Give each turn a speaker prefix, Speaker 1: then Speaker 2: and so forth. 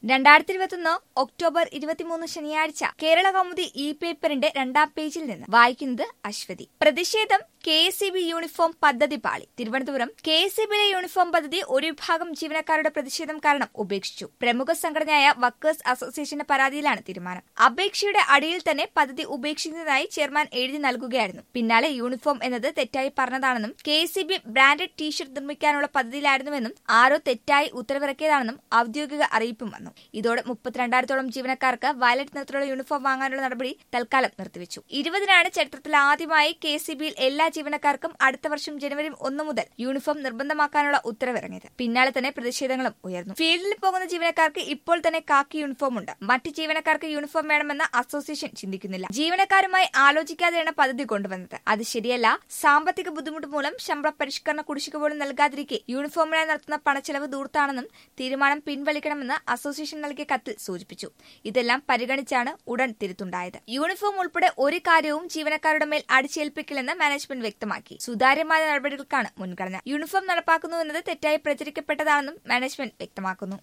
Speaker 1: രണ്ടായിരത്തി ഇരുപത്തൊന്ന് ഒക്ടോബർ ഇരുപത്തിമൂന്ന് ശനിയാഴ്ച കേരള കൗമുദി ഇ പേപ്പറിന്റെ രണ്ടാം പേജിൽ നിന്ന് വായിക്കുന്നത് അശ്വതി പ്രതിഷേധം കെ എസ് ബി യൂണിഫോം പദ്ധതി പാളി തിരുവനന്തപുരം കെ എസ് ബിയിലെ യൂണിഫോം പദ്ധതി ഒരു വിഭാഗം ജീവനക്കാരുടെ പ്രതിഷേധം കാരണം ഉപേക്ഷിച്ചു പ്രമുഖ സംഘടനയായ വർക്കേഴ്സ് അസോസിയേഷന്റെ പരാതിയിലാണ് തീരുമാനം അപേക്ഷയുടെ അടിയിൽ തന്നെ പദ്ധതി ഉപേക്ഷിക്കുന്നതായി ചെയർമാൻ എഴുതി നൽകുകയായിരുന്നു പിന്നാലെ യൂണിഫോം എന്നത് തെറ്റായി പറഞ്ഞതാണെന്നും K S B branded T shirt നിർമ്മിക്കാനുള്ള പദ്ധതിയിലായിരുന്നുവെന്നും ആരോ തെറ്റായി ഉത്തരവിറക്കിയതാണെന്നും ഔദ്യോഗിക അറിയിപ്പും വന്നു ഇതോടെ മുപ്പത്തിരണ്ടായിരത്തോളം ജീവനക്കാർക്ക് വയലറ്റ് നിറത്തിലുള്ള യൂണിഫോം വാങ്ങാനുള്ള നടപടി തൽക്കാലം നിർത്തിവെച്ചു ഇരുപതിനാണ് ചരിത്രത്തിൽ ആദ്യമായി കെ സി ബിയിൽ എല്ലാ ജീവനക്കാർക്കും അടുത്ത വർഷം ജനുവരി ഒന്ന് മുതൽ യൂണിഫോം നിർബന്ധമാക്കാനുള്ള ഉത്തരവിറങ്ങിയത് പിന്നാലെ തന്നെ പ്രതിഷേധങ്ങളും ഉയർന്നു ഫീൽഡിൽ പോകുന്ന ജീവനക്കാർക്ക് ഇപ്പോൾ തന്നെ കാക്കി യൂണിഫോം ഉണ്ട് മറ്റ് ജീവനക്കാർക്ക് യൂണിഫോം വേണമെന്ന് അസോസിയേഷൻ ചിന്തിക്കുന്നില്ല ജീവനക്കാരുമായി ആലോചിക്കാതെയാണ് പദ്ധതി കൊണ്ടുവന്നത് അത് ശരിയല്ല സാമ്പത്തിക ബുദ്ധിമുട്ട് മൂലം ശമ്പള പരിഷ്കരണ കുടിശ്ശിക പോലും നൽകാതിരിക്കെ യൂണിഫോമിനായി നടത്തുന്ന പണച്ചെലവ് ദൂർത്താണെന്നും തീരുമാനം പിൻവലിക്കണമെന്ന് അസോസിയേഷൻ നൽകിയ കത്തിൽ സൂചിപ്പിച്ചു ഇതെല്ലാം പരിഗണിച്ചാണ് ഉടൻ തിരുത്തുണ്ടായത് യൂണിഫോം ഉൾപ്പെടെ ഒരു കാര്യവും ജീവനക്കാരുടെ മേൽ അടിച്ചേൽപ്പിക്കില്ലെന്ന് മാനേജ്മെന്റ് വ്യക്തമാക്കി സുതാര്യമായ നടപടികൾക്കാണ് മുൻഗണന യൂണിഫോം നടപ്പാക്കുന്നു എന്നത് തെറ്റായി പ്രചരിക്കപ്പെട്ടതാണെന്നും മാനേജ്മെന്റ് വ്യക്തമാക്കുന്നു